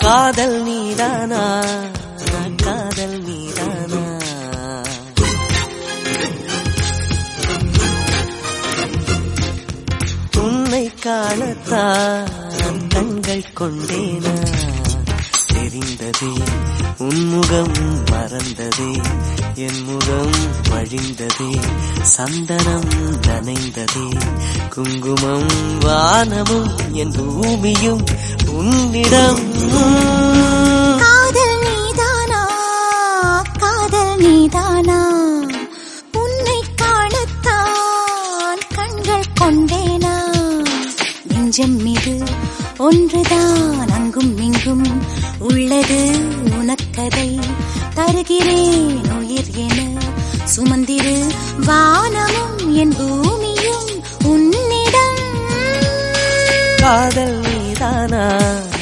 காதல் நீதானா காதல் நீதானா உன்னை காணத்தான் கண்கள் கொண்டேனா தெரிந்ததே உன்முகம் மறந்ததே என் முகம் வழிந்ததே சந்தனம் நனைந்ததே குங்குமம் வானமும் என் பூமியும் உன்னிடம் காதல் நீதானா காதல் நீதானா உன்னை காணத்தான் கண்கள் கொண்டேனா நெஞ்சம் மீது ஒன்றுதான் அங்கும் இங்கும் உள்ளது உனக்கதை தருகிறேன் உயிர் என சுமந்திரு வானமும் என் பூமியும் உன்னிடம் காதல் நீதானா